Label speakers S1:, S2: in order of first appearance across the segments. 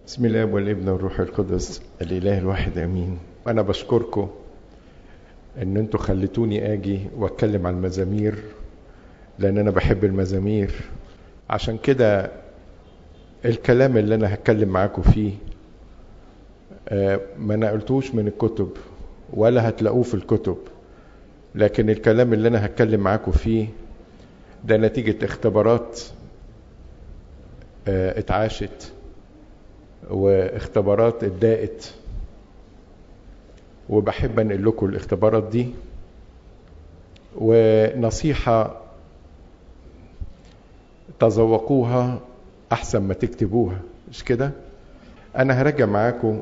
S1: بسم الله والابن والروح القدس الاله الواحد امين انا بشكركم ان انتوا خليتوني اجي واتكلم عن المزامير لان انا بحب المزامير عشان كده الكلام اللي انا هتكلم معاكم فيه آه، ما نقلتوش من الكتب ولا هتلاقوه في الكتب لكن الكلام اللي انا هتكلم معاكم فيه ده نتيجة اختبارات آه، اتعاشت واختبارات اتضاقت وبحب انقل لكم الاختبارات دي ونصيحة تذوقوها احسن ما تكتبوها مش كده انا هراجع معاكم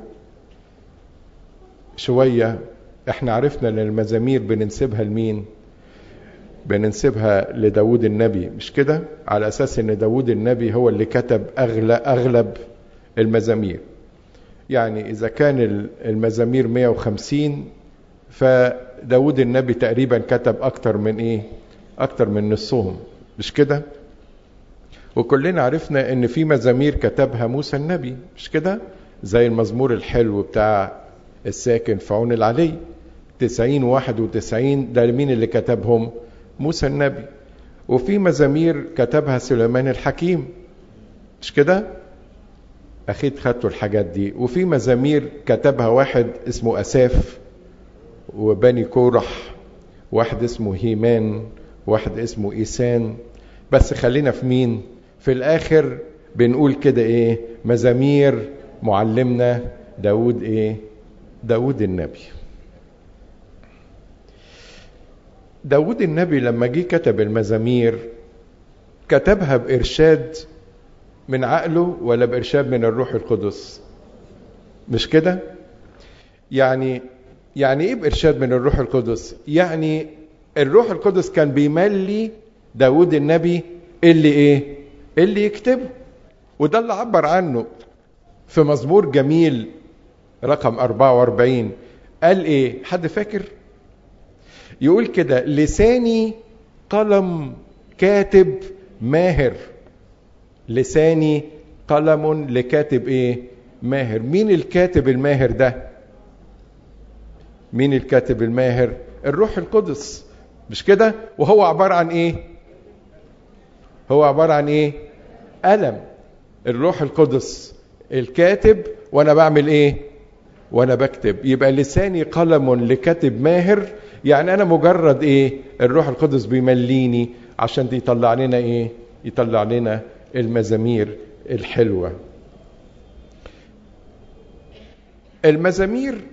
S1: شوية احنا عرفنا ان المزامير بننسبها لمين بننسبها لداود النبي مش كده على اساس ان داود النبي هو اللي كتب اغلب اغلب المزامير يعني اذا كان المزامير 150 فداود النبي تقريبا كتب اكتر من ايه اكتر من نصهم مش كده وكلنا عرفنا ان في مزامير كتبها موسى النبي مش كده زي المزمور الحلو بتاع الساكن في عون العلي 90 91 ده مين اللي كتبهم موسى النبي وفي مزامير كتبها سليمان الحكيم مش كده اكيد خدتوا الحاجات دي وفي مزامير كتبها واحد اسمه اساف وبني كورح واحد اسمه هيمان واحد اسمه ايسان بس خلينا في مين في الاخر بنقول كده ايه مزامير معلمنا داود ايه داود النبي داود النبي لما جه كتب المزامير كتبها بإرشاد من عقله ولا بإرشاد من الروح القدس مش كده يعني يعني ايه بإرشاد من الروح القدس يعني الروح القدس كان بيملي داود النبي اللي ايه اللي يكتبه وده اللي عبر عنه في مزمور جميل رقم 44 قال ايه حد فاكر يقول كده لساني قلم كاتب ماهر لساني قلم لكاتب ايه ماهر مين الكاتب الماهر ده مين الكاتب الماهر الروح القدس مش كده وهو عبارة عن ايه هو عبارة عن ايه قلم الروح القدس الكاتب وانا بعمل ايه وانا بكتب يبقى لساني قلم لكاتب ماهر يعني انا مجرد ايه الروح القدس بيمليني عشان يطلع لنا ايه يطلع لنا المزامير الحلوة المزامير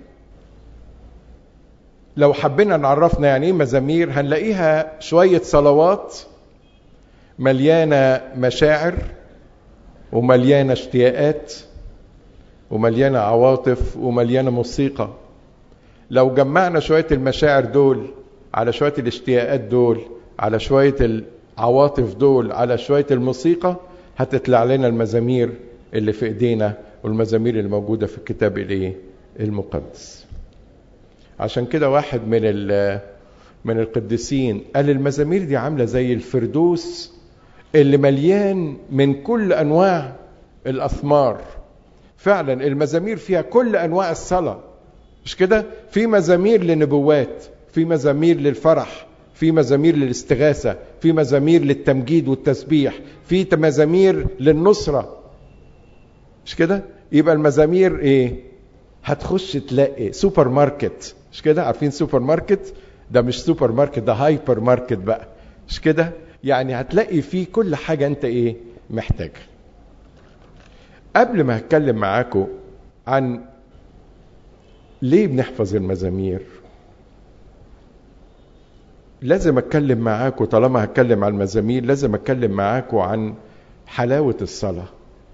S1: لو حبينا نعرفنا يعني ايه مزامير هنلاقيها شوية صلوات مليانة مشاعر ومليانة اشتياقات ومليانة عواطف ومليانة موسيقى لو جمعنا شوية المشاعر دول على شوية الاشتياقات دول على شوية العواطف دول على شوية الموسيقى هتطلع لنا المزامير اللي في ايدينا والمزامير اللي موجودة في الكتاب الايه المقدس عشان كده واحد من من القديسين قال المزامير دي عاملة زي الفردوس اللي مليان من كل انواع الاثمار فعلا المزامير فيها كل انواع الصلاه مش كده في مزامير لنبوات في مزامير للفرح في مزامير للاستغاثه في مزامير للتمجيد والتسبيح في مزامير للنصره مش كده يبقى المزامير ايه هتخش تلاقي سوبر ماركت مش كده عارفين سوبر ماركت ده مش سوبر ماركت ده هايبر ماركت بقى مش كده يعني هتلاقي فيه كل حاجه انت ايه محتاجها قبل ما هتكلم معاكم عن ليه بنحفظ المزامير لازم اتكلم معاكم طالما هتكلم عن المزامير لازم اتكلم معاكم عن حلاوة الصلاة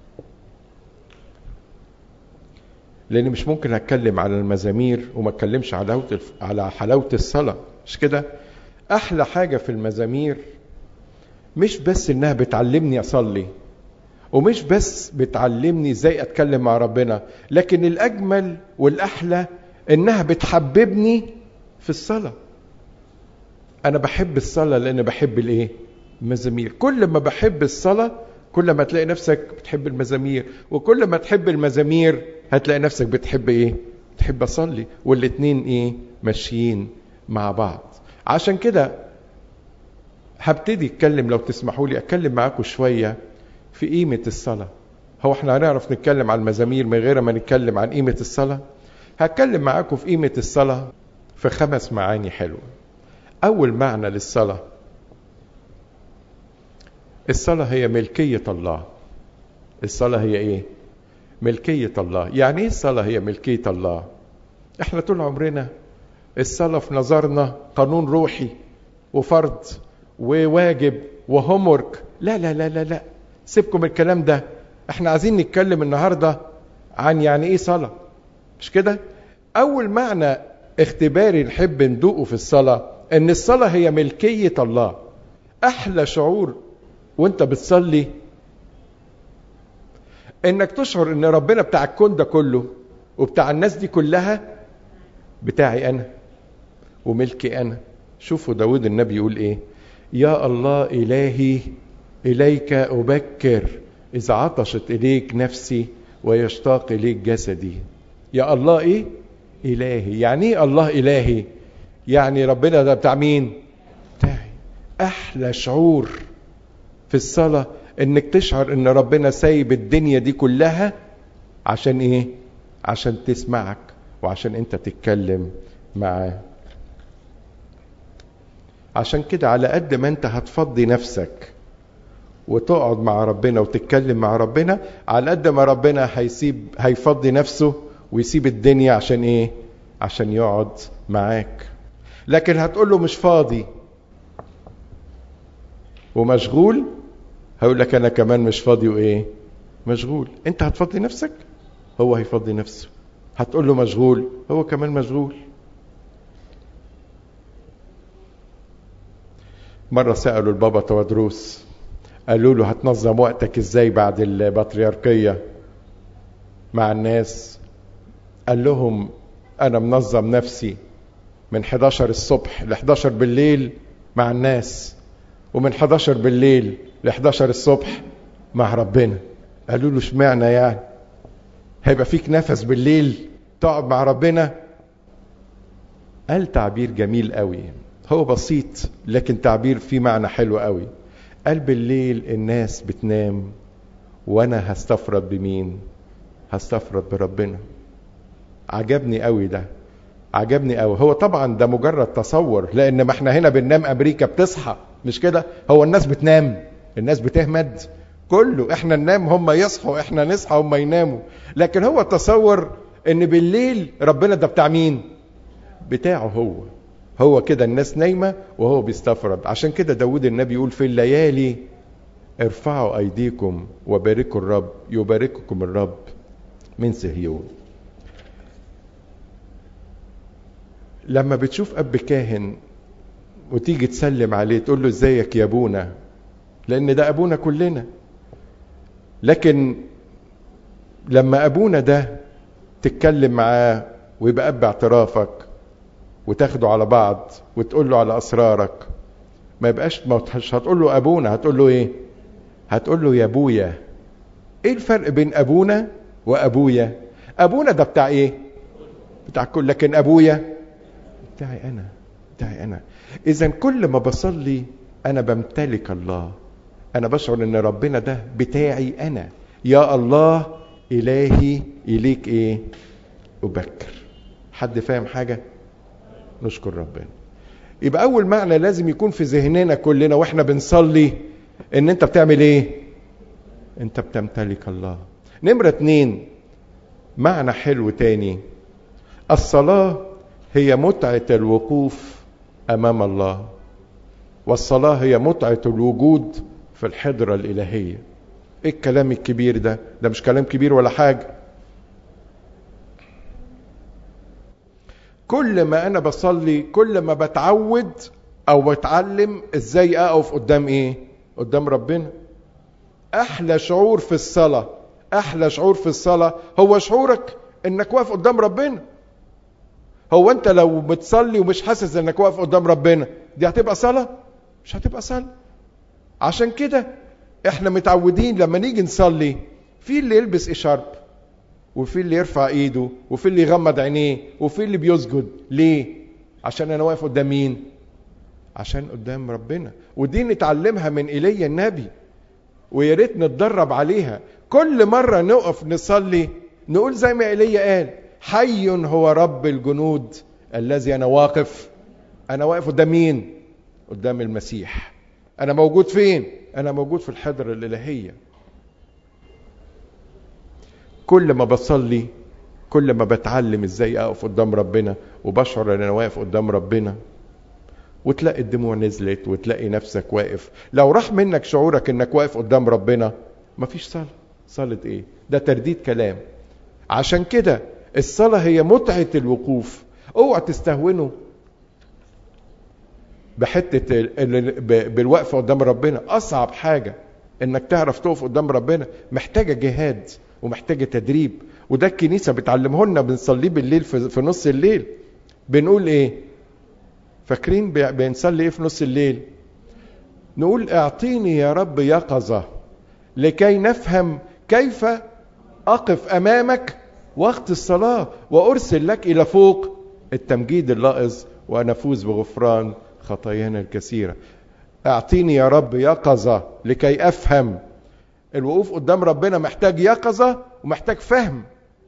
S1: لان مش ممكن اتكلم على المزامير وما اتكلمش على على حلاوة الصلاة مش كده احلى حاجة في المزامير مش بس انها بتعلمني اصلي ومش بس بتعلمني ازاي اتكلم مع ربنا لكن الاجمل والاحلى انها بتحببني في الصلاه انا بحب الصلاه لان بحب الايه المزامير كل ما بحب الصلاه كل ما تلاقي نفسك بتحب المزامير وكل ما تحب المزامير هتلاقي نفسك بتحب ايه تحب اصلي والاتنين ايه ماشيين مع بعض عشان كده هبتدي اتكلم لو تسمحوا لي اتكلم معاكم شويه في قيمه الصلاه هو احنا هنعرف نتكلم عن المزامير من غير ما نتكلم عن قيمه الصلاه هتكلم معاكم في قيمه الصلاه في خمس معاني حلوه اول معنى للصلاه الصلاه هي ملكيه الله الصلاه هي ايه ملكيه الله يعني ايه الصلاه هي ملكيه الله احنا طول عمرنا الصلاه في نظرنا قانون روحي وفرض وواجب وهومورك لا لا لا لا لا سيبكم الكلام ده احنا عايزين نتكلم النهارده عن يعني ايه صلاه مش كده اول معنى اختباري نحب ندوقه في الصلاه ان الصلاه هي ملكيه الله احلى شعور وانت بتصلي انك تشعر ان ربنا بتاع الكون ده كله وبتاع الناس دي كلها بتاعي انا وملكي انا شوفوا داود النبي يقول ايه يا الله الهي اليك ابكر اذا عطشت اليك نفسي ويشتاق اليك جسدي يا الله ايه الهي يعني ايه الله الهي يعني ربنا ده بتاع مين بتاعي احلى شعور في الصلاه انك تشعر ان ربنا سايب الدنيا دي كلها عشان ايه عشان تسمعك وعشان انت تتكلم معاه عشان كده على قد ما انت هتفضي نفسك وتقعد مع ربنا وتتكلم مع ربنا على قد ما ربنا هيسيب هيفضي نفسه ويسيب الدنيا عشان ايه عشان يقعد معاك لكن هتقول له مش فاضي ومشغول هيقول لك انا كمان مش فاضي وايه مشغول انت هتفضي نفسك هو هيفضي نفسه هتقول له مشغول هو كمان مشغول مرة سألوا البابا توادروس قالوا له هتنظم وقتك ازاي بعد البطريركية مع الناس قال لهم انا منظم نفسي من 11 الصبح ل 11 بالليل مع الناس ومن 11 بالليل ل 11 الصبح مع ربنا قالوا له اشمعنى يعني هيبقى فيك نفس بالليل تقعد مع ربنا قال تعبير جميل قوي هو بسيط لكن تعبير فيه معنى حلو قوي قال بالليل الناس بتنام وانا هستفرد بمين هستفرد بربنا عجبني قوي ده عجبني قوي هو طبعا ده مجرد تصور لان ما احنا هنا بننام امريكا بتصحى مش كده هو الناس بتنام الناس بتهمد كله احنا ننام هم يصحوا احنا نصحى هم يناموا لكن هو تصور ان بالليل ربنا ده بتاع مين بتاعه هو هو كده الناس نايمة وهو بيستفرد عشان كده داود النبي يقول في الليالي ارفعوا ايديكم وباركوا الرب يبارككم الرب من صهيون لما بتشوف اب كاهن وتيجي تسلم عليه تقول له ازيك يا ابونا لان ده ابونا كلنا لكن لما ابونا ده تتكلم معاه ويبقى اب اعترافك وتاخده على بعض وتقول له على اسرارك ما يبقاش مش هتقول له ابونا هتقول له ايه هتقول له يا ابويا ايه الفرق بين ابونا وابويا ابونا ده بتاع ايه بتاع كل لكن ابويا بتاعي انا بتاعي انا اذا كل ما بصلي انا بمتلك الله انا بشعر ان ربنا ده بتاعي انا يا الله الهي اليك ايه ابكر حد فاهم حاجه نشكر ربنا يبقى اول معنى لازم يكون في ذهننا كلنا واحنا بنصلي ان انت بتعمل ايه انت بتمتلك الله نمرة اتنين معنى حلو تاني الصلاة هي متعة الوقوف امام الله والصلاة هي متعة الوجود في الحضرة الالهية ايه الكلام الكبير ده ده مش كلام كبير ولا حاجة كل ما انا بصلي كل ما بتعود او بتعلم ازاي اقف قدام ايه قدام ربنا احلى شعور في الصلاة احلى شعور في الصلاة هو شعورك انك واقف قدام ربنا هو انت لو بتصلي ومش حاسس انك واقف قدام ربنا دي هتبقى صلاة مش هتبقى صلاة عشان كده احنا متعودين لما نيجي نصلي في اللي يلبس اشارب وفي اللي يرفع ايده وفي اللي يغمض عينيه وفي اللي بيسجد ليه عشان انا واقف قدام مين عشان قدام ربنا ودي نتعلمها من ايليا النبي ويا ريت نتدرب عليها كل مره نقف نصلي نقول زي ما ايليا قال حي هو رب الجنود الذي انا واقف انا واقف قدام مين قدام المسيح انا موجود فين انا موجود في الحضره الالهيه كل ما بصلي كل ما بتعلم ازاي اقف قدام ربنا وبشعر ان انا واقف قدام ربنا وتلاقي الدموع نزلت وتلاقي نفسك واقف لو راح منك شعورك انك واقف قدام ربنا مفيش صلاة صلاة ايه ده ترديد كلام عشان كده الصلاة هي متعة الوقوف اوعى تستهونوا بحتة بالوقف قدام ربنا اصعب حاجة انك تعرف تقف قدام ربنا محتاجة جهاد ومحتاجة تدريب وده الكنيسة بتعلمه لنا بنصليه بالليل في نص الليل بنقول ايه فاكرين بنصلي ايه في نص الليل نقول اعطيني يا رب يقظة لكي نفهم كيف اقف امامك وقت الصلاة وارسل لك الى فوق التمجيد اللائظ ونفوز بغفران خطايانا الكثيرة اعطيني يا رب يقظة لكي افهم الوقوف قدام ربنا محتاج يقظة ومحتاج فهم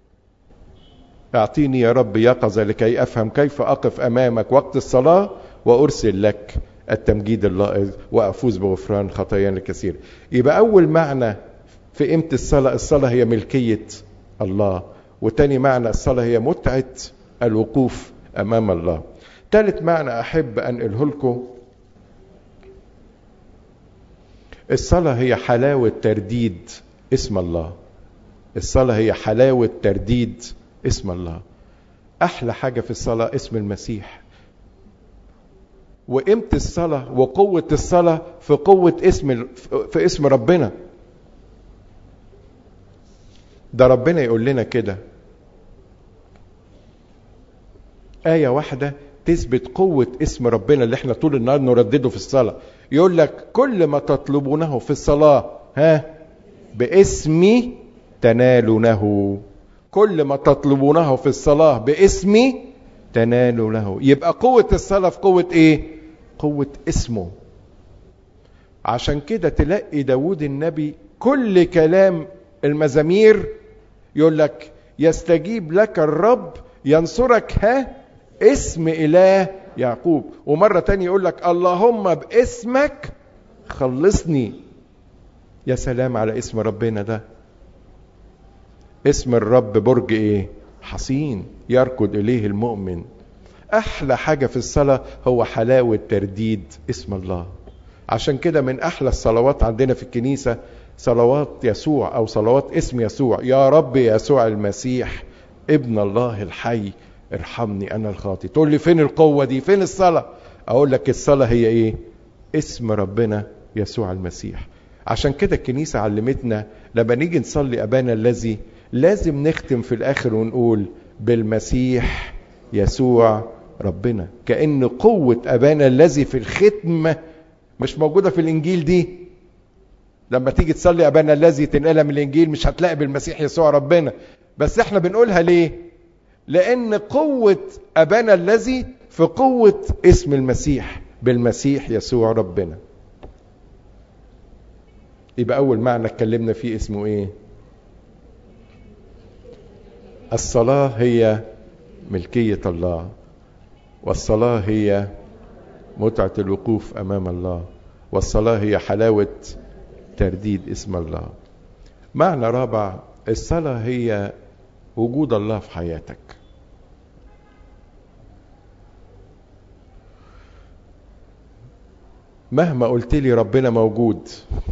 S1: اعطيني يا رب يقظة لكي افهم كيف اقف امامك وقت الصلاة وارسل لك التمجيد اللائق وافوز بغفران خطايانا الكثير يبقى اول معنى في قيمة الصلاة الصلاة هي ملكية الله وتاني معنى الصلاة هي متعة الوقوف امام الله ثالث معنى احب انقله لكم الصلاة هي حلاوة ترديد اسم الله الصلاة هي حلاوة ترديد اسم الله أحلى حاجة في الصلاة اسم المسيح وقيمة الصلاة وقوة الصلاة في قوة اسم في اسم ربنا ده ربنا يقول لنا كده آية واحدة تثبت قوة اسم ربنا اللي احنا طول النهار نردده في الصلاة يقول لك كل ما تطلبونه في الصلاة ها باسمي تنالونه كل ما تطلبونه في الصلاة باسمي تنالونه يبقى قوة الصلاة في قوة ايه قوة اسمه عشان كده تلاقي داود النبي كل كلام المزامير يقول لك يستجيب لك الرب ينصرك ها اسم اله يعقوب ومرة تانية يقول لك اللهم باسمك خلصني يا سلام على اسم ربنا ده اسم الرب برج ايه حصين يركض اليه المؤمن احلى حاجة في الصلاة هو حلاوة ترديد اسم الله عشان كده من احلى الصلوات عندنا في الكنيسة صلوات يسوع او صلوات اسم يسوع يا رب يسوع المسيح ابن الله الحي ارحمني انا الخاطي تقول لي فين القوة دي فين الصلاة اقول لك الصلاة هي ايه اسم ربنا يسوع المسيح عشان كده الكنيسة علمتنا لما نيجي نصلي ابانا الذي لازم نختم في الاخر ونقول بالمسيح يسوع ربنا كأن قوة ابانا الذي في الختم مش موجودة في الانجيل دي لما تيجي تصلي ابانا الذي تنقلها من الانجيل مش هتلاقي بالمسيح يسوع ربنا بس احنا بنقولها ليه لان قوة ابانا الذي في قوة اسم المسيح بالمسيح يسوع ربنا يبقى اول معنى اتكلمنا فيه اسمه ايه الصلاة هي ملكية الله والصلاة هي متعة الوقوف امام الله والصلاة هي حلاوة ترديد اسم الله معنى رابع الصلاة هي وجود الله في حياتك مهما قلت لي ربنا موجود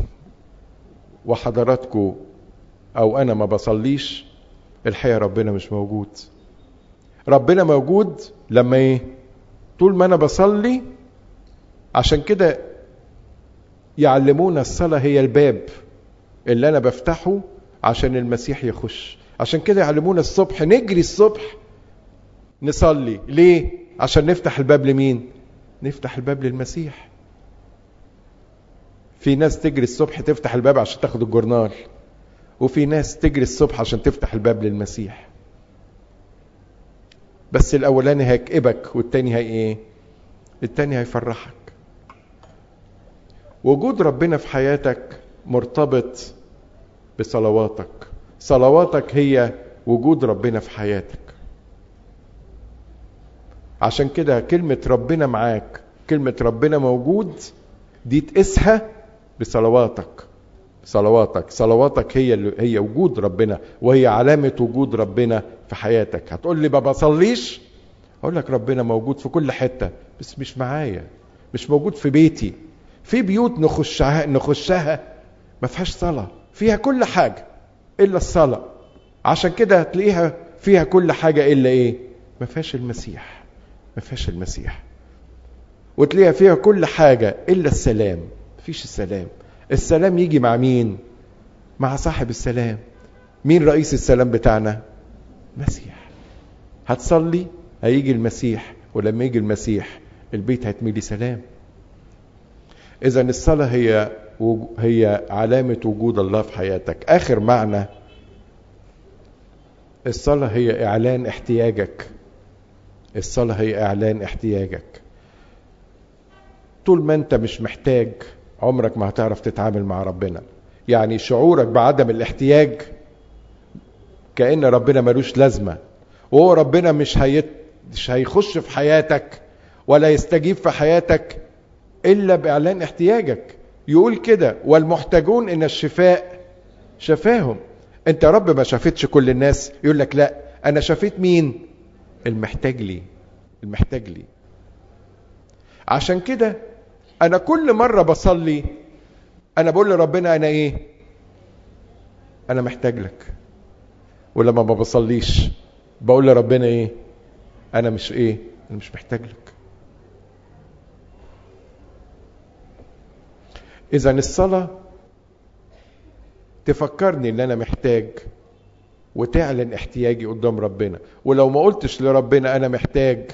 S1: وحضراتكم او انا ما بصليش الحقيقه ربنا مش موجود ربنا موجود لما ايه طول ما انا بصلي عشان كده يعلمونا الصلاه هي الباب اللي انا بفتحه عشان المسيح يخش عشان كده يعلمونا الصبح نجري الصبح نصلي ليه عشان نفتح الباب لمين نفتح الباب للمسيح في ناس تجري الصبح تفتح الباب عشان تاخد الجورنال وفي ناس تجري الصبح عشان تفتح الباب للمسيح بس الاولاني هيكئبك والتاني هي ايه التاني هيفرحك وجود ربنا في حياتك مرتبط بصلواتك صلواتك هي وجود ربنا في حياتك عشان كده كلمة ربنا معاك كلمة ربنا موجود دي تقيسها بصلواتك صلواتك صلواتك هي اللي هي وجود ربنا وهي علامة وجود ربنا في حياتك هتقول لي ما بصليش اقول لك ربنا موجود في كل حتة بس مش معايا مش موجود في بيتي في بيوت نخشها نخشها ما فيهاش صلاة فيها كل حاجة إلا الصلاة عشان كده هتلاقيها فيها كل حاجة إلا إيه ما فيهاش المسيح ما فيهاش المسيح وتلاقيها فيها كل حاجة إلا السلام مفيش السلام السلام يجي مع مين مع صاحب السلام مين رئيس السلام بتاعنا مسيح هتصلي هيجي المسيح ولما يجي المسيح البيت هيتملي سلام اذا الصلاه هي هي علامه وجود الله في حياتك اخر معنى الصلاه هي اعلان احتياجك الصلاه هي اعلان احتياجك طول ما انت مش محتاج عمرك ما هتعرف تتعامل مع ربنا يعني شعورك بعدم الاحتياج كأن ربنا ملوش لازمة وهو ربنا مش هيت... مش هيخش في حياتك ولا يستجيب في حياتك إلا بإعلان احتياجك يقول كده والمحتاجون إن الشفاء شفاهم أنت يا رب ما شافتش كل الناس يقول لك لا أنا شفيت مين المحتاج لي المحتاج لي عشان كده انا كل مره بصلي انا بقول لربنا انا ايه انا محتاج لك ولما ما بصليش بقول لربنا ايه انا مش ايه انا مش محتاج لك اذا الصلاه تفكرني ان انا محتاج وتعلن احتياجي قدام ربنا ولو ما قلتش لربنا انا محتاج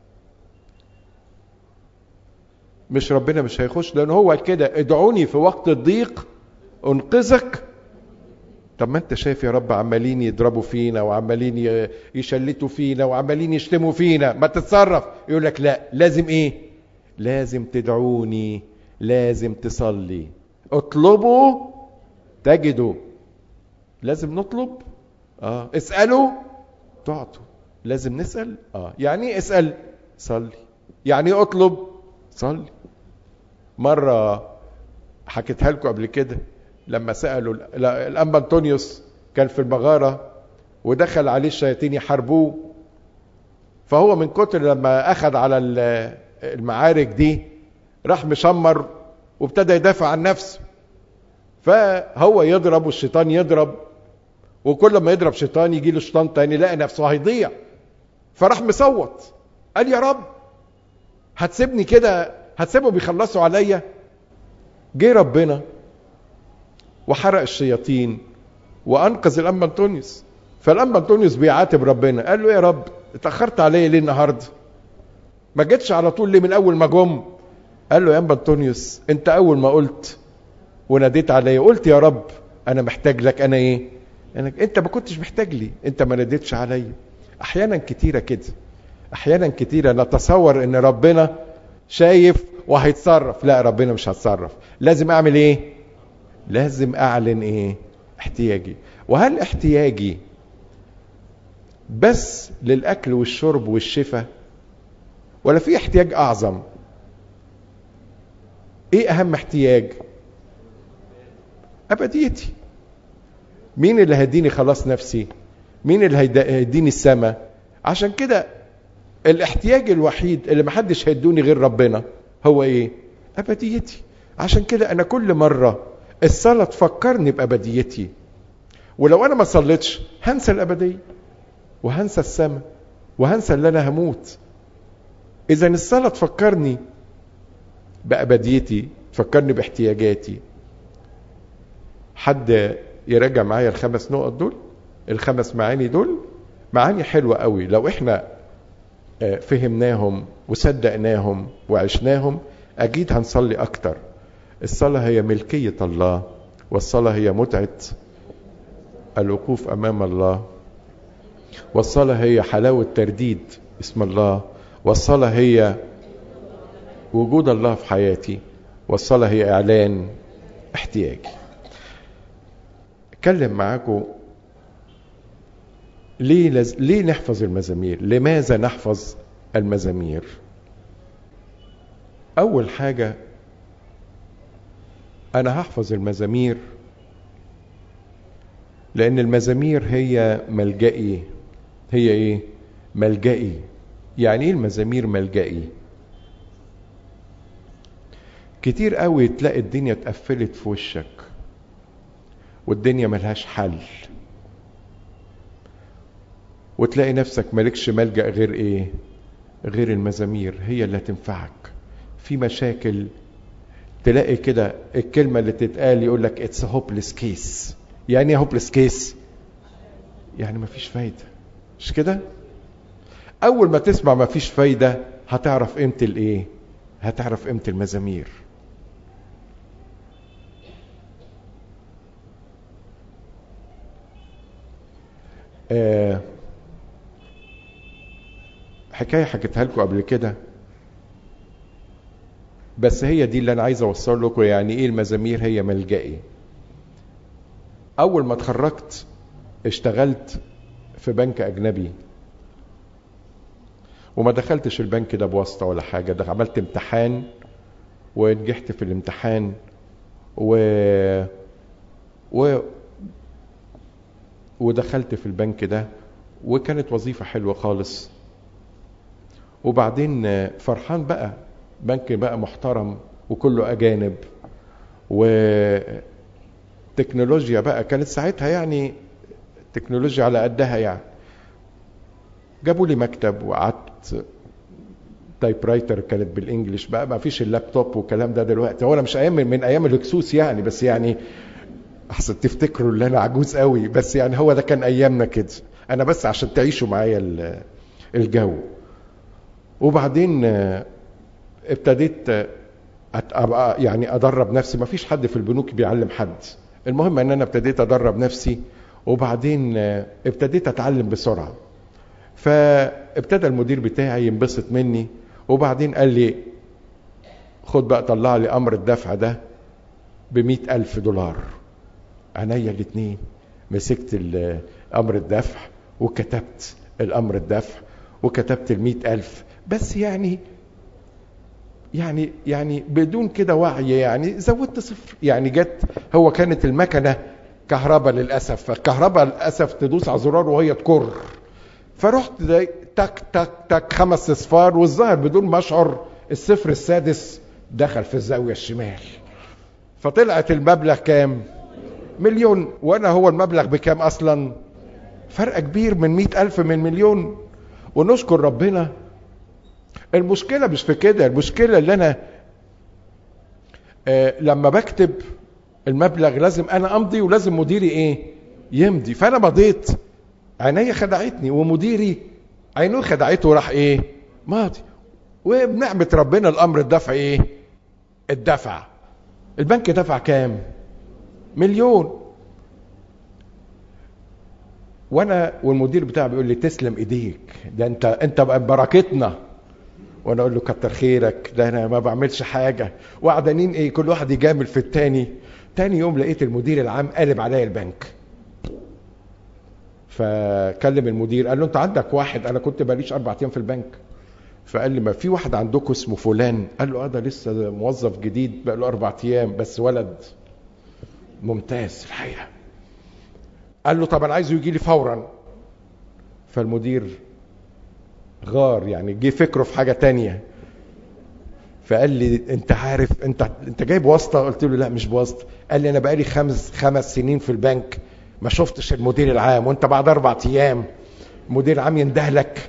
S1: مش ربنا مش هيخش لان هو كده ادعوني في وقت الضيق انقذك طب ما انت شايف يا رب عمالين يضربوا فينا وعمالين يشلتوا فينا وعمالين يشتموا فينا ما تتصرف يقول لك لا لازم ايه لازم تدعوني لازم تصلي اطلبوا تجدوا لازم نطلب اه اسالوا تعطوا لازم نسال اه يعني ايه اسال صلي يعني ايه اطلب صلي مرة حكيتها لكم قبل كده لما سألوا الأنبا أنطونيوس كان في المغارة ودخل عليه الشياطين يحاربوه فهو من كتر لما أخذ على المعارك دي راح مشمر وابتدى يدافع عن نفسه فهو يضرب والشيطان يضرب وكل ما يضرب شيطان يجي له شيطان تاني يلاقي نفسه هيضيع فراح مصوت قال يا رب هتسيبني كده هتسيبهم بيخلصوا عليا جه ربنا وحرق الشياطين وانقذ الانبا انطونيوس فالانبا انطونيوس بيعاتب ربنا قال له يا رب اتاخرت عليا ليه النهارده ما جيتش على طول ليه من اول ما جم قال له يا انبا انطونيوس انت اول ما قلت وناديت عليا قلت يا رب انا محتاج لك انا ايه أنا انت ما كنتش محتاج لي انت ما ناديتش عليا احيانا كتيره كده احيانا كتيره نتصور ان ربنا شايف وهيتصرف لا ربنا مش هيتصرف لازم اعمل ايه لازم اعلن ايه احتياجي وهل احتياجي بس للاكل والشرب والشفاء ولا في احتياج اعظم ايه اهم احتياج ابديتي مين اللي هيديني خلاص نفسي مين اللي هيديني السماء عشان كده الاحتياج الوحيد اللي محدش هيدوني غير ربنا هو ايه ابديتي عشان كده انا كل مره الصلاه تفكرني بابديتي ولو انا ما صليتش هنسى الابديه وهنسى السماء وهنسى اللي انا هموت اذا الصلاه تفكرني بابديتي تفكرني باحتياجاتي حد يراجع معايا الخمس نقط دول الخمس معاني دول معاني حلوه قوي لو احنا فهمناهم وصدقناهم وعشناهم اكيد هنصلي اكتر الصلاة هي ملكية الله والصلاة هي متعة الوقوف أمام الله والصلاة هي حلاوة ترديد اسم الله والصلاة هي وجود الله في حياتي والصلاة هي إعلان احتياجي اتكلم معاكم ليه لز... ليه نحفظ المزامير لماذا نحفظ المزامير اول حاجه انا هحفظ المزامير لان المزامير هي ملجئي هي ايه ملجئي يعني ايه المزامير ملجئي كتير قوي تلاقي الدنيا اتقفلت في وشك والدنيا ملهاش حل وتلاقي نفسك مالكش ملجأ غير ايه غير المزامير هي اللي هتنفعك في مشاكل تلاقي كده الكلمة اللي تتقال يقول لك اتس هوبلس كيس يعني ايه هوبلس كيس يعني مفيش فايدة مش كده اول ما تسمع مفيش فايدة هتعرف قيمة الايه هتعرف قيمة المزامير آه حكايه حكيتها لكم قبل كده بس هي دي اللي انا عايز اوصل لكم يعني ايه المزامير هي ملجئي اول ما اتخرجت اشتغلت في بنك اجنبي وما دخلتش البنك ده بواسطه ولا حاجه ده عملت امتحان ونجحت في الامتحان و و ودخلت في البنك ده وكانت وظيفه حلوه خالص وبعدين فرحان بقى بنك بقى محترم وكله اجانب وتكنولوجيا بقى كانت ساعتها يعني تكنولوجيا على قدها يعني جابوا لي مكتب وقعدت تايب رايتر كانت بالانجلش بقى ما فيش اللابتوب والكلام ده دلوقتي هو انا مش ايام من ايام الهكسوس يعني بس يعني احسن تفتكروا ان انا عجوز قوي بس يعني هو ده كان ايامنا كده انا بس عشان تعيشوا معايا الجو وبعدين ابتديت ابقى يعني ادرب نفسي ما فيش حد في البنوك بيعلم حد المهم ان انا ابتديت ادرب نفسي وبعدين ابتديت اتعلم بسرعه فابتدى المدير بتاعي ينبسط مني وبعدين قال لي خد بقى طلع لي امر الدفع ده بمئة ألف دولار عينيا الاتنين مسكت امر الدفع وكتبت الامر الدفع وكتبت المئة ألف بس يعني يعني يعني بدون كده وعي يعني زودت صفر يعني جت هو كانت المكنه كهرباء للاسف فالكهرباء للاسف تدوس على زرار وهي تكر فرحت تك تك تك خمس اصفار والظاهر بدون ما اشعر الصفر السادس دخل في الزاويه الشمال فطلعت المبلغ كام مليون وانا هو المبلغ بكام اصلا فرق كبير من مئة ألف من مليون ونشكر ربنا المشكله مش في كده المشكله اللي انا آه لما بكتب المبلغ لازم انا امضي ولازم مديري ايه يمضي فانا مضيت عينيا خدعتني ومديري عينه خدعته وراح ايه ماضي وبنعمه ربنا الامر الدفع ايه الدفع البنك دفع كام مليون وانا والمدير بتاعي بيقول لي تسلم ايديك ده انت انت بقى بركتنا وانا اقول له كتر خيرك ده انا ما بعملش حاجه وقعدانين ايه كل واحد يجامل في التاني تاني يوم لقيت المدير العام قالب عليا البنك فكلم المدير قال له انت عندك واحد انا كنت بقاليش اربع ايام في البنك فقال لي ما في واحد عندكم اسمه فلان قال له اه ده لسه موظف جديد بقى له اربع ايام بس ولد ممتاز الحقيقه قال له طب انا عايزه يجي لي فورا فالمدير غار يعني جه فكره في حاجه تانية فقال لي انت عارف انت انت جايب واسطه قلت له لا مش بواسطه قال لي انا بقالي خمس خمس سنين في البنك ما شفتش المدير العام وانت بعد اربع ايام مدير عام يندهلك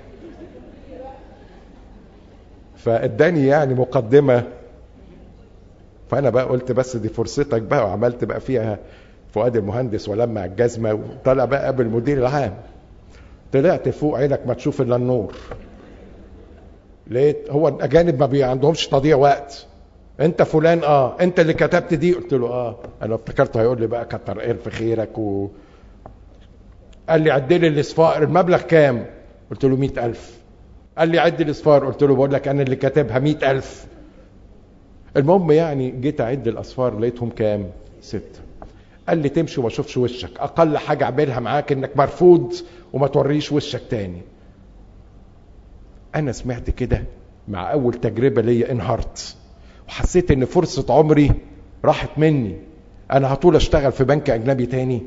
S1: فاداني يعني مقدمه فانا بقى قلت بس دي فرصتك بقى وعملت بقى فيها فؤاد المهندس ولمع الجزمه وطلع بقى قبل المدير العام طلعت فوق عينك ما تشوف الا النور لقيت هو الاجانب ما بي عندهمش تضييع وقت انت فلان اه انت اللي كتبت دي قلت له اه انا افتكرته هيقول لي بقى كتر الف خيرك و قال لي عد لي الاصفار المبلغ كام قلت له مئة ألف قال لي عد الاصفار قلت له بقول لك انا اللي كاتبها مئة ألف المهم يعني جيت اعد الاصفار لقيتهم كام ستة قال لي تمشي وما اشوفش وشك اقل حاجه اعملها معاك انك مرفوض وما توريش وشك تاني انا سمعت كده مع اول تجربه ليا انهارت وحسيت ان فرصه عمري راحت مني انا هطول اشتغل في بنك اجنبي تاني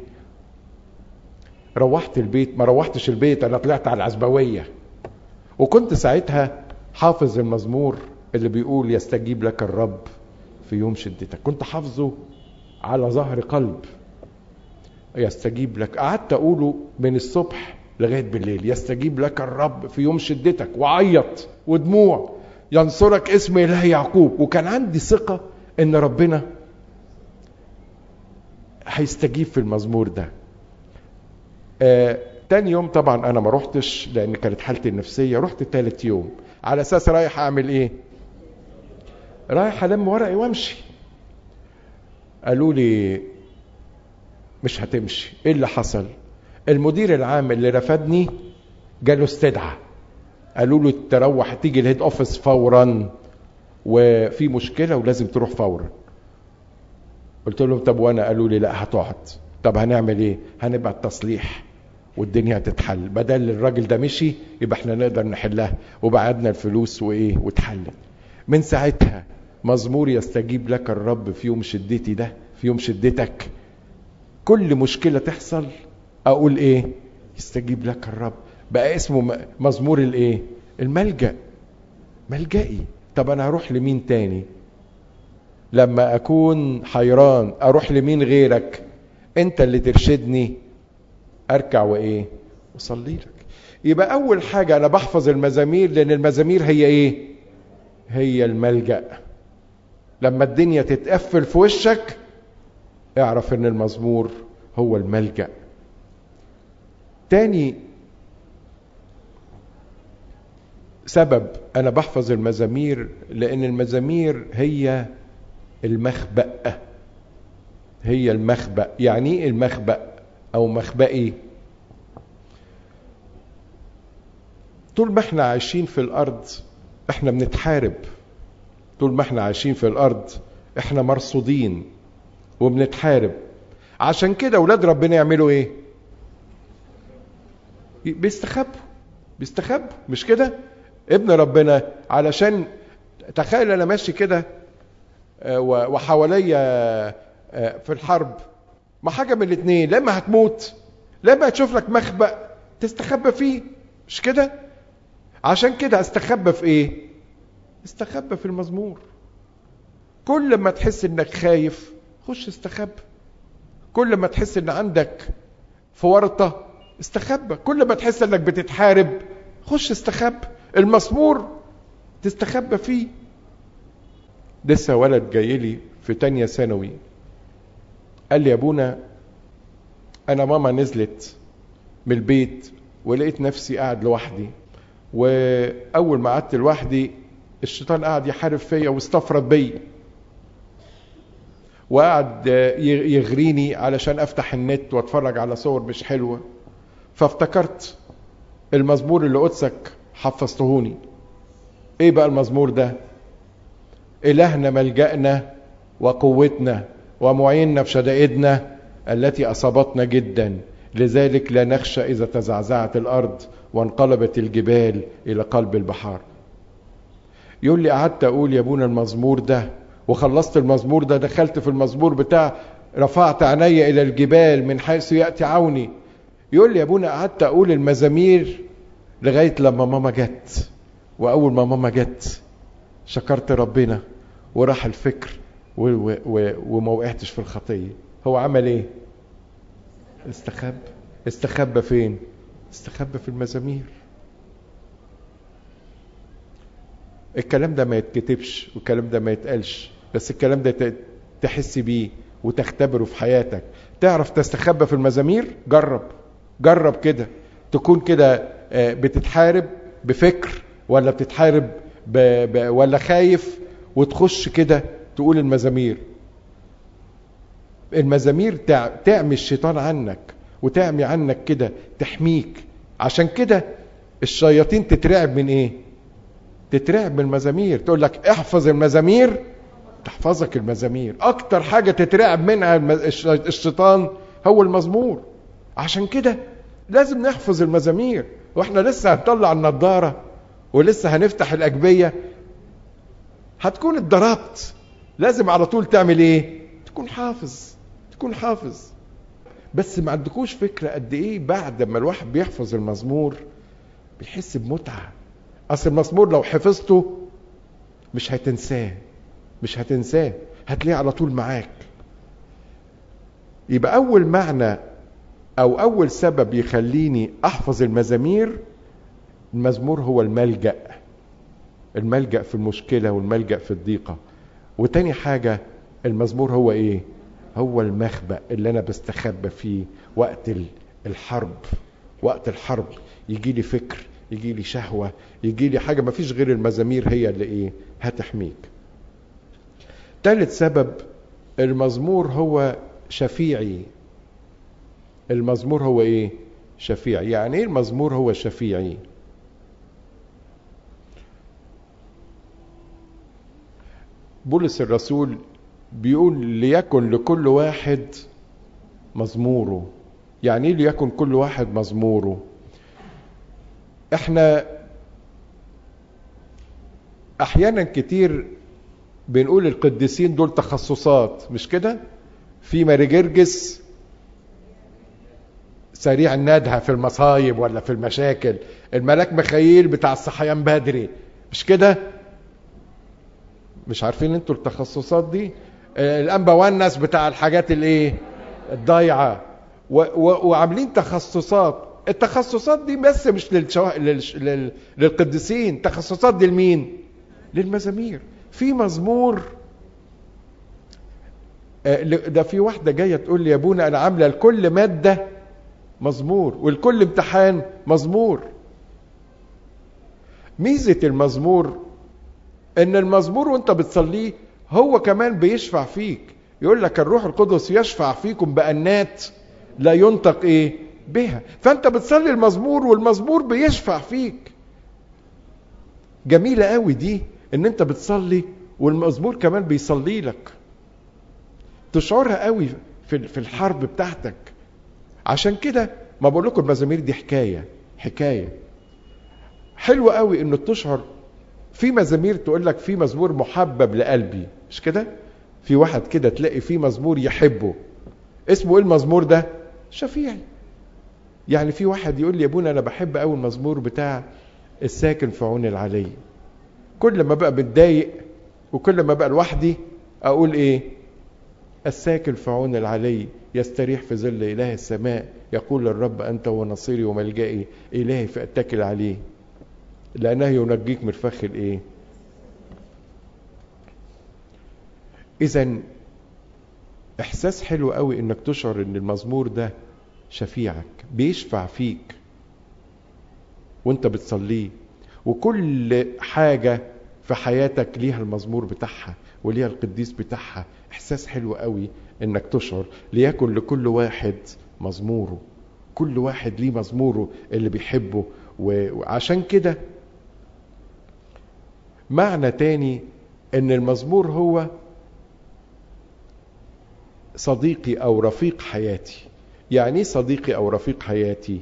S1: روحت البيت ما روحتش البيت انا طلعت على العزبويه وكنت ساعتها حافظ المزمور اللي بيقول يستجيب لك الرب في يوم شدتك كنت حافظه على ظهر قلب يستجيب لك قعدت اقوله من الصبح لغايه بالليل يستجيب لك الرب في يوم شدتك وعيط ودموع ينصرك اسم اله يعقوب وكان عندي ثقه ان ربنا هيستجيب في المزمور ده آه تاني يوم طبعا انا ما رحتش لان كانت حالتي النفسيه رحت تالت يوم على اساس رايح اعمل ايه رايح الم ورقي وامشي قالوا لي مش هتمشي ايه اللي حصل المدير العام اللي رفدني جاله استدعاء قالوا له تروح تيجي الهيد اوفيس فورا وفي مشكله ولازم تروح فورا قلت لهم طب وانا قالوا لي لا هتقعد طب هنعمل ايه هنبعت تصليح والدنيا هتتحل بدل الراجل ده مشي يبقى احنا نقدر نحلها وبعدنا الفلوس وايه واتحلت من ساعتها مزمور يستجيب لك الرب في يوم شدتي ده في يوم شدتك كل مشكله تحصل اقول ايه يستجيب لك الرب بقى اسمه مزمور الايه الملجا ملجئي طب انا هروح لمين تاني لما اكون حيران اروح لمين غيرك انت اللي ترشدني اركع وايه اصلي لك يبقى اول حاجه انا بحفظ المزامير لان المزامير هي ايه هي الملجا لما الدنيا تتقفل في وشك اعرف ان المزمور هو الملجا تاني سبب انا بحفظ المزامير لان المزامير هي المخبأ هي المخبأ يعني ايه المخبأ او مخبئي طول ما احنا عايشين في الارض احنا بنتحارب طول ما احنا عايشين في الارض احنا مرصودين وبنتحارب عشان كده اولاد ربنا يعملوا ايه بيستخبوا بيستخبوا مش كده ابن ربنا علشان تخيل انا ماشي كده وحواليا في الحرب ما حاجه من الاثنين لما هتموت لما هتشوف لك مخبأ تستخبى فيه مش كده عشان كده استخبى في ايه استخبى في المزمور كل ما تحس انك خايف خش استخبى كل ما تحس ان عندك في ورطة استخبى كل ما تحس انك بتتحارب خش استخبى المزمور تستخبى فيه لسه ولد جاي لي في تانية ثانوي قال لي يا ابونا انا ماما نزلت من البيت ولقيت نفسي قاعد لوحدي واول ما قعدت لوحدي الشيطان قعد يحارب فيا واستفرد بيا وقعد يغريني علشان افتح النت واتفرج على صور مش حلوه فافتكرت المزمور اللي قدسك حفظتهوني ايه بقى المزمور ده الهنا ملجأنا وقوتنا ومعيننا في شدائدنا التي اصابتنا جدا لذلك لا نخشى اذا تزعزعت الارض وانقلبت الجبال الى قلب البحار يقول لي قعدت اقول يا ابونا المزمور ده وخلصت المزمور ده دخلت في المزمور بتاع رفعت عيني الى الجبال من حيث ياتي عوني يقول لي يا ابونا قعدت اقول المزامير لغايه لما ماما جت واول ما ماما جت شكرت ربنا وراح الفكر و و و وما وقعتش في الخطيه هو عمل ايه استخبى استخبى فين استخبى في المزامير الكلام ده ما يتكتبش والكلام ده ما يتقالش بس الكلام ده تحس بيه وتختبره في حياتك تعرف تستخبى في المزامير جرب جرب كده تكون كده بتتحارب بفكر ولا بتتحارب ب... ب... ولا خايف وتخش كده تقول المزامير المزامير تعمي الشيطان عنك وتعمي عنك كده تحميك عشان كده الشياطين تترعب من ايه تترعب من المزامير تقول لك احفظ المزامير تحفظك المزامير اكتر حاجة تترعب منها الشيطان هو المزمور عشان كده لازم نحفظ المزامير واحنا لسه هنطلع النضارة ولسه هنفتح الأجبية هتكون اتضربت لازم على طول تعمل ايه تكون حافظ تكون حافظ بس ما عندكوش فكرة قد ايه بعد ما الواحد بيحفظ المزمور بيحس بمتعة اصل المزمور لو حفظته مش هتنساه مش هتنساه هتلاقيه على طول معاك يبقى اول معنى او اول سبب يخليني احفظ المزامير المزمور هو الملجأ الملجأ في المشكلة والملجأ في الضيقة وتاني حاجة المزمور هو ايه هو المخبأ اللي انا بستخبى فيه وقت الحرب وقت الحرب يجي لي فكر يجي لي شهوة يجي لي حاجة ما فيش غير المزامير هي اللي ايه هتحميك ثالث سبب المزمور هو شفيعي المزمور هو ايه شفيعي يعني ايه المزمور هو شفيعي بولس الرسول بيقول ليكن لكل واحد مزموره يعني ايه ليكن كل واحد مزموره احنا احيانا كتير بنقول القديسين دول تخصصات مش كده في مارجرجس سريع الندهة في المصايب ولا في المشاكل الملاك مخيل بتاع الصحيان بدري مش كده مش عارفين انتوا التخصصات دي الانبا والنس بتاع الحاجات الايه الضايعه و... و... وعاملين تخصصات التخصصات دي بس مش للشو... لل... لل... للقديسين تخصصات دي لمين للمزامير في مزمور ده في واحده جايه تقول لي يا ابونا انا عامله لكل ماده مزمور ولكل امتحان مزمور ميزه المزمور ان المزمور وانت بتصليه هو كمان بيشفع فيك يقول لك الروح القدس يشفع فيكم بأنات لا ينطق ايه بها فانت بتصلي المزمور والمزمور بيشفع فيك جميلة قوي دي ان انت بتصلي والمزمور كمان بيصلي لك تشعرها قوي في في الحرب بتاعتك عشان كده ما بقول لكم المزامير دي حكايه حكايه حلوه قوي انه تشعر في مزامير تقول لك في مزمور محبب لقلبي مش كده في واحد كده تلاقي في مزمور يحبه اسمه ايه المزمور ده شفيعي يعني في واحد يقول لي يا ابونا انا بحب قوي المزمور بتاع الساكن في عون العلي كل ما بقى متضايق وكل ما بقى لوحدي اقول ايه الساكن في عون العلي يستريح في ظل اله السماء يقول الرب انت ونصيري وملجئي الهي فاتكل عليه لانه ينجيك من فخ الايه اذا احساس حلو قوي انك تشعر ان المزمور ده شفيعك بيشفع فيك وانت بتصليه وكل حاجة في حياتك ليها المزمور بتاعها وليها القديس بتاعها احساس حلو قوي انك تشعر ليكن لكل واحد مزموره كل واحد ليه مزموره اللي بيحبه وعشان كده معنى تاني ان المزمور هو صديقي او رفيق حياتي يعني ايه صديقي او رفيق حياتي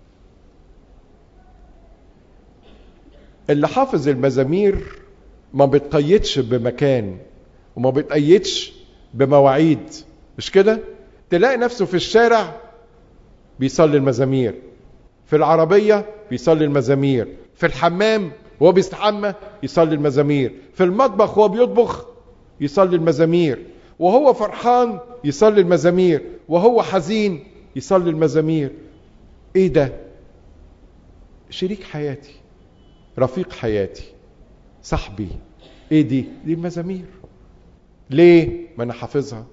S1: اللي حافظ المزامير ما بيتقيدش بمكان وما بيتقيدش بمواعيد مش كده تلاقي نفسه في الشارع بيصلي المزامير في العربية بيصلي المزامير في الحمام وهو بيستحمى يصلي المزامير في المطبخ وهو بيطبخ يصلي المزامير وهو فرحان يصلي المزامير وهو حزين يصلي المزامير ايه ده شريك حياتي رفيق حياتي صاحبي ايه دي دي المزامير ليه ما انا حافظها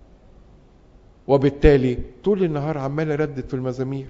S1: وبالتالي طول النهار عمال اردد في المزامير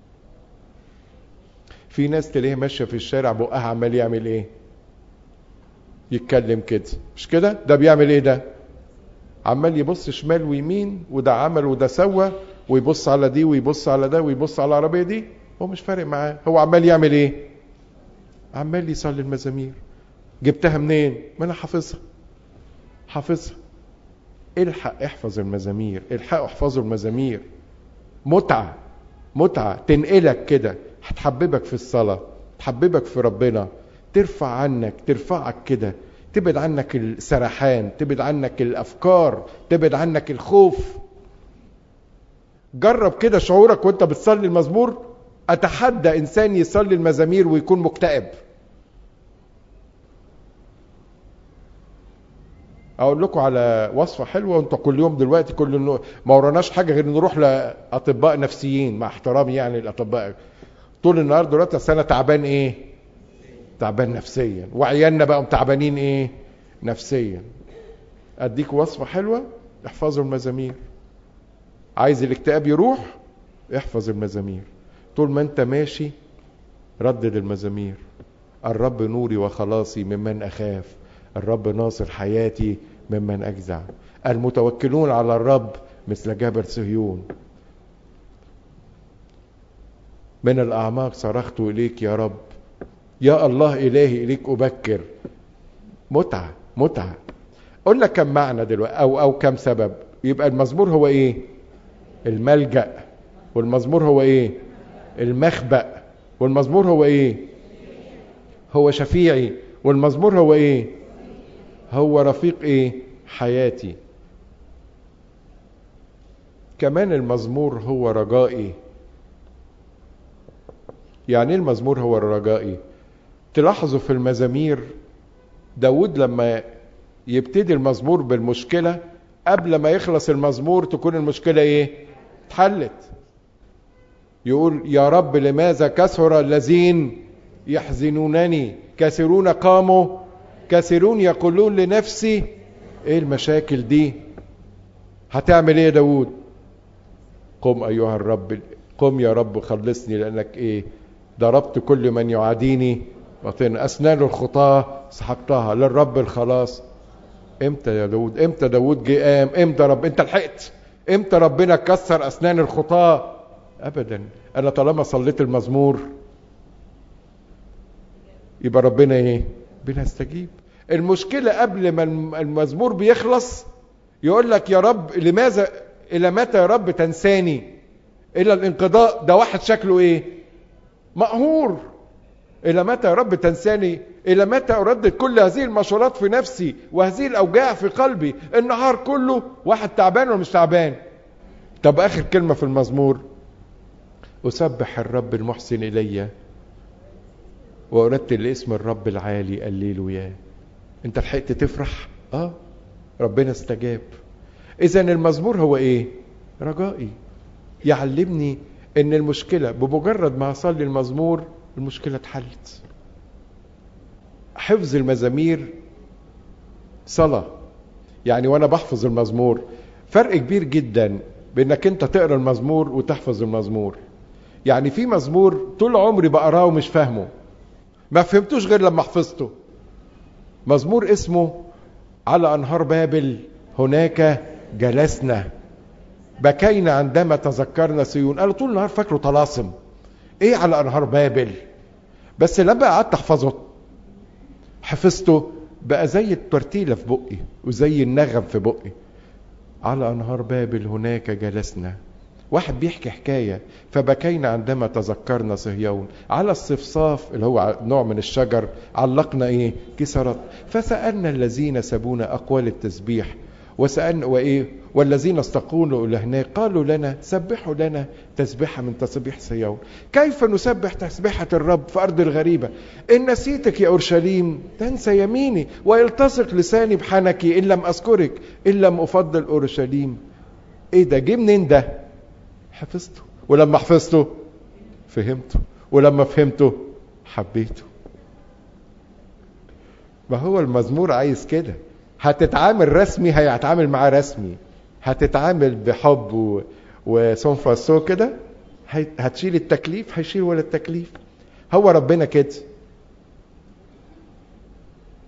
S1: في ناس تلاقيها ماشيه في الشارع بقها عمال يعمل ايه يتكلم كده مش كده ده بيعمل ايه ده عمال يبص شمال ويمين وده عمل وده سوى ويبص على دي ويبص على ده ويبص على العربيه دي هو مش فارق معاه هو عمال يعمل ايه عمال يصلي المزامير جبتها منين ما انا حافظها حافظها الحق احفظ المزامير الحق احفظوا المزامير متعه متعه تنقلك كده هتحببك في الصلاه تحببك في ربنا ترفع عنك ترفعك كده تبعد عنك السرحان تبعد عنك الافكار تبعد عنك الخوف جرب كده شعورك وانت بتصلي المزمور اتحدى انسان يصلي المزامير ويكون مكتئب اقول لكم على وصفه حلوه وانتوا كل يوم دلوقتي كل ما وراناش حاجه غير نروح لاطباء نفسيين مع احترامي يعني الاطباء طول النهار دلوقتي اصل انا تعبان ايه تعبان نفسيا وعيالنا بقوا تعبانين ايه نفسيا اديك وصفه حلوه احفظوا المزامير عايز الاكتئاب يروح احفظ المزامير طول ما انت ماشي ردد المزامير الرب نوري وخلاصي ممن اخاف الرب ناصر حياتي ممن اجزع المتوكلون على الرب مثل جبل صهيون من الاعماق صرخت اليك يا رب يا الله الهي اليك ابكر متعه متعه قول لك كم معنى دلوقتي او او كم سبب يبقى المزمور هو ايه الملجا والمزمور هو ايه المخبأ والمزمور هو ايه هو شفيعي والمزمور هو ايه هو رفيق ايه حياتي كمان المزمور هو رجائي يعني ايه المزمور هو الرجائي تلاحظوا في المزامير داود لما يبتدي المزمور بالمشكلة قبل ما يخلص المزمور تكون المشكلة ايه اتحلت يقول يا رب لماذا كثر الذين يحزنونني كثيرون قاموا كثيرون يقولون لنفسي ايه المشاكل دي هتعمل ايه يا داود قم ايها الرب قم يا رب خلصني لانك ايه ضربت كل من يعاديني بطن اسنان الخطاه سحقتها للرب الخلاص امتى يا داود امتى داود جه قام امتى رب انت لحقت امتى ربنا كسر اسنان الخطاه ابدا انا طالما صليت المزمور يبقى ربنا ايه بنستجيب المشكلة قبل ما المزمور بيخلص يقول لك يا رب لماذا إلى متى يا رب تنساني إلى الانقضاء ده واحد شكله إيه مقهور إلى متى يا رب تنساني إلى متى أردد كل هذه المشورات في نفسي وهذه الأوجاع في قلبي النهار كله واحد تعبان ولا مش تعبان طب آخر كلمة في المزمور أسبح الرب المحسن إلي وأردت لاسم الرب العالي الليلويا أنت لحقت تفرح؟ آه ربنا استجاب إذا المزمور هو إيه؟ رجائي يعلمني إن المشكلة بمجرد ما أصلي المزمور المشكلة اتحلت حفظ المزامير صلاة يعني وأنا بحفظ المزمور فرق كبير جدا بإنك أنت تقرأ المزمور وتحفظ المزمور يعني في مزمور طول عمري بقراه ومش فاهمه ما فهمتوش غير لما حفظته مزمور اسمه على انهار بابل هناك جلسنا بكينا عندما تذكرنا سيون انا طول النهار فاكره طلاسم ايه على انهار بابل بس لما قعدت احفظه حفظته بقى زي الترتيله في بقي وزي النغم في بقي على انهار بابل هناك جلسنا واحد بيحكي حكايه فبكينا عندما تذكرنا صهيون على الصفصاف اللي هو نوع من الشجر علقنا ايه كسرت فسالنا الذين سبونا اقوال التسبيح وسالنا وايه والذين استقولوا الى هناك قالوا لنا سبحوا لنا تسبيحه من تسبيح صهيون كيف نسبح تسبيحه الرب في ارض الغريبه ان نسيتك يا اورشليم تنسى يميني ويلتصق لساني بحنكي ان لم اذكرك ان لم افضل اورشليم ايه ده جه منين ده حفظته ولما حفظته فهمته ولما فهمته حبيته ما هو المزمور عايز كده هتتعامل رسمي هيتعامل معاه رسمي هتتعامل بحب و... وسونفاسو كده هتشيل التكليف هيشيل ولا التكليف هو ربنا كده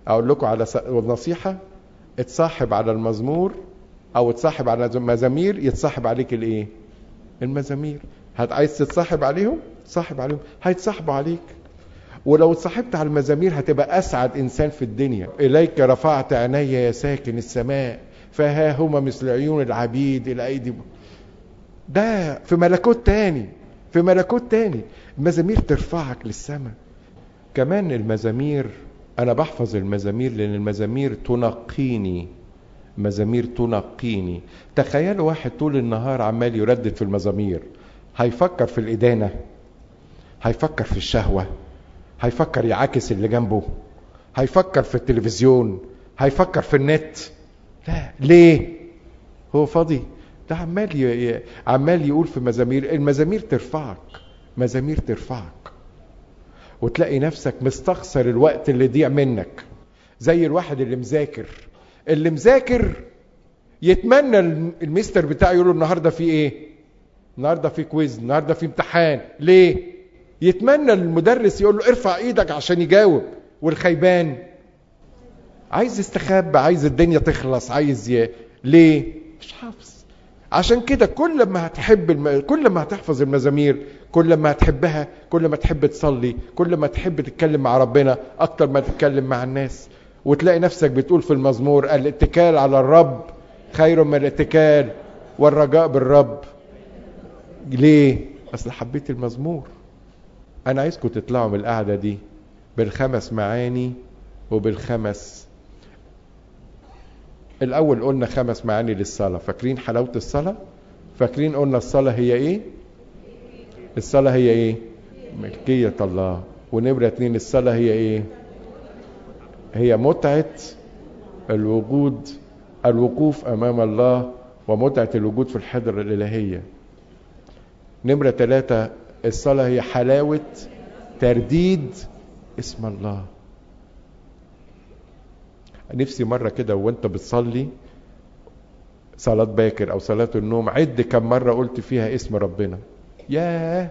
S1: اقول لكم على نصيحه اتصاحب على المزمور او اتصاحب على مزامير يتصاحب عليك الايه المزامير هت عايز تتصاحب عليهم تصاحب عليهم هيتصاحبوا عليك ولو اتصاحبت على المزامير هتبقى اسعد انسان في الدنيا اليك رفعت عيني يا ساكن السماء فها هما مثل عيون العبيد الى ايدي ده في ملكوت تاني في ملكوت تاني المزامير ترفعك للسماء كمان المزامير انا بحفظ المزامير لان المزامير تنقيني مزامير تنقيني تخيلوا واحد طول النهار عمال يردد في المزامير هيفكر في الإدانة هيفكر في الشهوة هيفكر يعاكس اللي جنبه هيفكر في التلفزيون هيفكر في النت لا ليه هو فاضي ده عمال ي... عمال يقول في مزامير المزامير ترفعك مزامير ترفعك وتلاقي نفسك مستخسر الوقت اللي ضيع منك زي الواحد اللي مذاكر اللي مذاكر يتمنى المستر بتاعه يقول له النهارده في ايه النهارده في كويز النهارده في امتحان ليه يتمنى المدرس يقول له ارفع ايدك عشان يجاوب والخيبان عايز يستخبى عايز الدنيا تخلص عايز ي... ليه مش حافظ عشان كده كل ما هتحب الم... كل ما هتحفظ المزامير كل ما هتحبها كل ما تحب تصلي كل ما تحب تتكلم مع ربنا اكتر ما تتكلم مع الناس وتلاقي نفسك بتقول في المزمور الاتكال على الرب خير من الاتكال والرجاء بالرب ليه اصل حبيت المزمور انا عايزكم تطلعوا من القعده دي بالخمس معاني وبالخمس الاول قلنا خمس معاني للصلاه فاكرين حلاوه الصلاه فاكرين قلنا الصلاه هي ايه الصلاه هي ايه ملكيه الله ونمره اتنين الصلاه هي ايه هي متعه الوجود الوقوف امام الله ومتعه الوجود في الحضره الالهيه نمره ثلاثه الصلاه هي حلاوه ترديد اسم الله نفسي مرة كده وانت بتصلي صلاة باكر او صلاة النوم عد كم مرة قلت فيها اسم ربنا ياه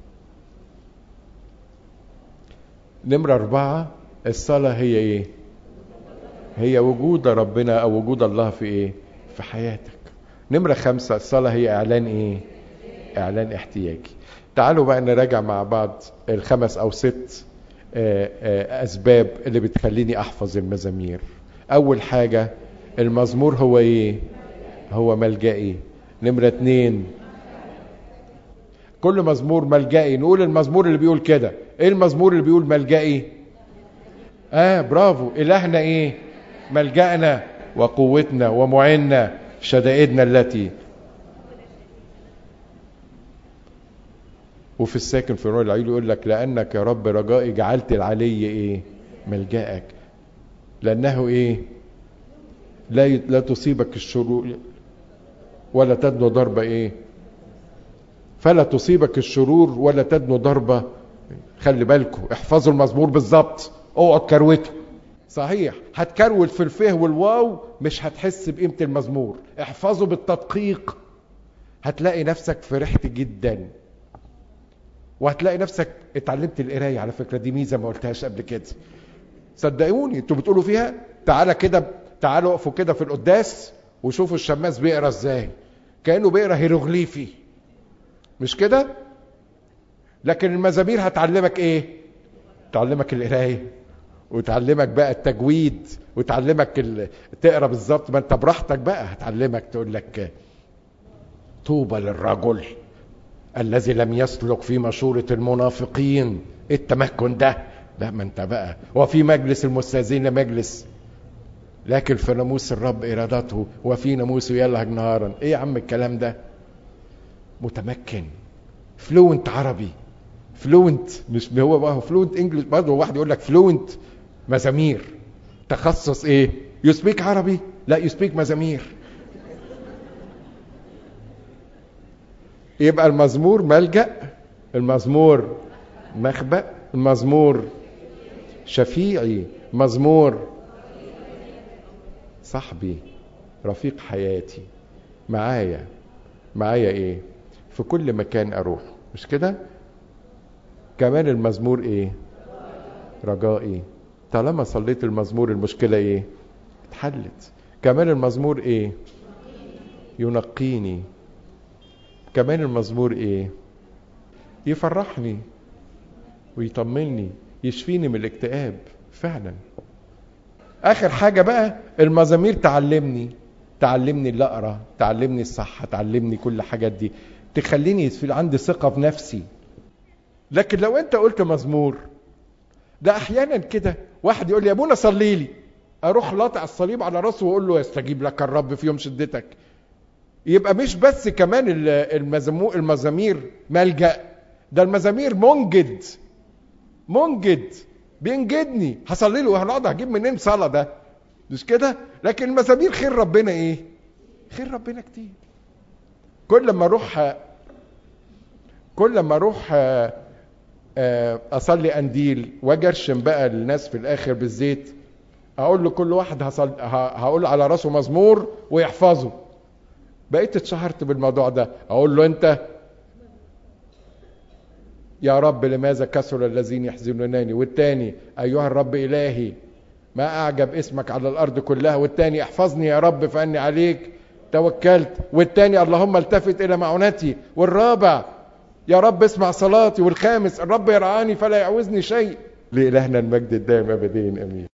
S1: نمرة أربعة الصلاة هي إيه؟ هي وجود ربنا أو وجود الله في إيه؟ في حياتك. نمرة خمسة الصلاة هي إعلان إيه؟ إعلان احتياجي. تعالوا بقى نراجع مع بعض الخمس أو ست أسباب اللي بتخليني أحفظ المزامير. أول حاجة المزمور هو إيه؟ هو ملجئي. نمرة اتنين كل مزمور ملجئي نقول المزمور اللي بيقول كده ايه المزمور اللي بيقول ملجئي اه برافو الهنا ايه ملجأنا وقوتنا ومعنا شدائدنا التي وفي الساكن في نور العيل يقول لك لانك يا رب رجائي جعلت العلي ايه ملجأك لانه ايه لا لا تصيبك الشرور ولا تدنو ضربه ايه فلا تصيبك الشرور ولا تدنو ضربه خلي بالكم احفظوا المزمور بالظبط اوعوا تكروته صحيح هتكروت في الفه والواو مش هتحس بقيمه المزمور احفظه بالتدقيق هتلاقي نفسك فرحت جدا وهتلاقي نفسك اتعلمت القرايه على فكره دي ميزه ما قلتهاش قبل كده صدقوني انتوا بتقولوا فيها تعالى كده تعالوا اقفوا كده في القداس وشوفوا الشماس بيقرا ازاي كانه بيقرا هيروغليفي مش كده لكن المزامير هتعلمك ايه تعلمك القرايه وتعلمك بقى التجويد وتعلمك ال... تقرا بالظبط ما انت براحتك بقى هتعلمك تقول لك طوبى للرجل الذي لم يسلك في مشورة المنافقين ايه التمكن ده لا ما انت بقى وفي مجلس المستاذين مجلس لكن في ناموس الرب ارادته وفي ناموسه يلهج نهارا ايه يا عم الكلام ده متمكن فلوينت عربي فلوينت مش هو بقى فلوينت انجلش برضه واحد يقول لك فلوينت مزامير تخصص ايه يو سبيك عربي لا يو سبيك مزامير يبقى المزمور ملجأ المزمور مخبأ المزمور شفيعي مزمور صاحبي رفيق حياتي معايا معايا ايه في كل مكان اروح مش كده كمان المزمور ايه رجائي طالما صليت المزمور المشكلة ايه اتحلت كمان المزمور ايه ينقيني كمان المزمور ايه يفرحني ويطمني يشفيني من الاكتئاب فعلا اخر حاجه بقى المزامير تعلمني تعلمني اللي اقرا تعلمني الصح تعلمني كل الحاجات دي تخليني في عندي ثقه في نفسي لكن لو انت قلت مزمور ده احيانا كده واحد يقول لي يا ابونا صلي لي اروح لاطع الصليب على راسه واقول له يستجيب لك الرب في يوم شدتك يبقى مش بس كمان المزمو المزامير ملجأ ده المزامير منجد منجد بينجدني هصلي له وهنقعد هجيب منين صلاه ده مش كده لكن المزامير خير ربنا ايه خير ربنا كتير كل ما اروح كل ما اروح اصلي قنديل واجرشم بقى الناس في الاخر بالزيت اقول لكل واحد هصل... هقول على راسه مزمور ويحفظه بقيت اتشهرت بالموضوع ده اقول له انت يا رب لماذا كسر الذين يحزنونني والتاني ايها الرب الهي ما اعجب اسمك على الارض كلها والتاني احفظني يا رب فاني عليك توكلت والتاني اللهم التفت الى معونتي والرابع يا رب اسمع صلاتي والخامس الرب يرعاني فلا يعوزني شيء لإلهنا المجد الدائم ابديا امين